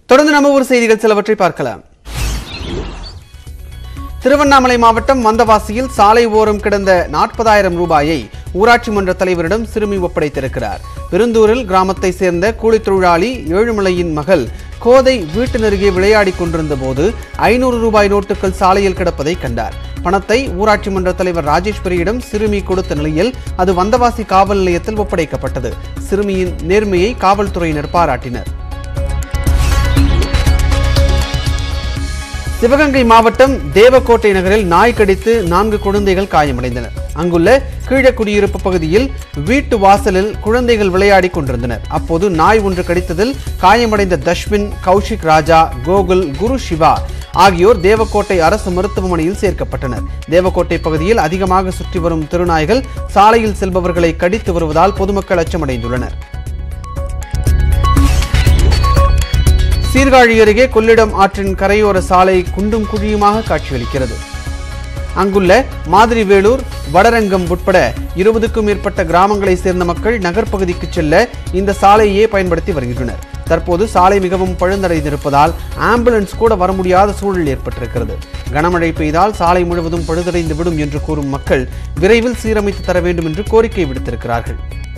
தொடர்ந்து நம்ம ஊர் செய்திகள் சிலவற்றை பார்க்கலாம் திருவண்ணாமலை மாவட்டம் வந்தவாசியில் சாலை ஓரம் கிடந்த நாற்பதாயிரம் ரூபாயை ஊராட்சி மன்ற தலைவரிடம் சிறுமி ஒப்படைத்திருக்கிறார் பெருந்தூரில் கிராமத்தை சேர்ந்த கூலித் தொழிலாளி ஏழுமலையின் மகள் கோதை வீட்டு நெருகே விளையாடிக் கொண்டிருந்த போது ஐநூறு ரூபாய் நோட்டுகள் சாலையில் கிடப்பதை கண்டார் பணத்தை ஊராட்சி மன்ற தலைவர் ராஜேஸ்வரியிடம் சிறுமி கொடுத்த நிலையில் அது வந்தவாசி காவல் நிலையத்தில் ஒப்படைக்கப்பட்டது சிறுமியின் நேர்மையை காவல்துறையினர் பாராட்டினர் சிவகங்கை மாவட்டம் தேவக்கோட்டை நகரில் நாய் கடித்து நான்கு குழந்தைகள் காயமடைந்தனர் அங்குள்ள கீழக்குடியிருப்பு பகுதியில் வீட்டு வாசலில் குழந்தைகள் விளையாடிக் கொண்டிருந்தனர் அப்போது நாய் ஒன்று கடித்ததில் காயமடைந்த தஷ்வின் கௌஷிக் ராஜா கோகுல் குரு சிவா ஆகியோர் தேவக்கோட்டை அரசு மருத்துவமனையில் சேர்க்கப்பட்டனர் தேவக்கோட்டை பகுதியில் அதிகமாக சுற்றி வரும் திருநாய்கள் சாலையில் செல்பவர்களை கடித்து வருவதால் பொதுமக்கள் அச்சமடைந்துள்ளனர் சீர்காழி அருகே கொள்ளிடம் ஆற்றின் கரையோர சாலை குண்டும் குழியுமாக காட்சியளிக்கிறது அங்குள்ள மாதிரி வேலூர் வடரங்கம் உட்பட இருபதுக்கும் மேற்பட்ட கிராமங்களை சேர்ந்த மக்கள் நகர்ப்பகுதிக்கு செல்ல இந்த சாலையே பயன்படுத்தி வருகின்றனர் தற்போது சாலை மிகவும் பழுந்தடைந்திருப்பதால் ஆம்புலன்ஸ் கூட வர முடியாத சூழல் ஏற்பட்டிருக்கிறது கனமழை பெய்தால் சாலை முழுவதும் பழுதடைந்து விடும் என்று கூறும் மக்கள் விரைவில் சீரமைத்து தர வேண்டும் என்று கோரிக்கை விடுத்திருக்கிறார்கள்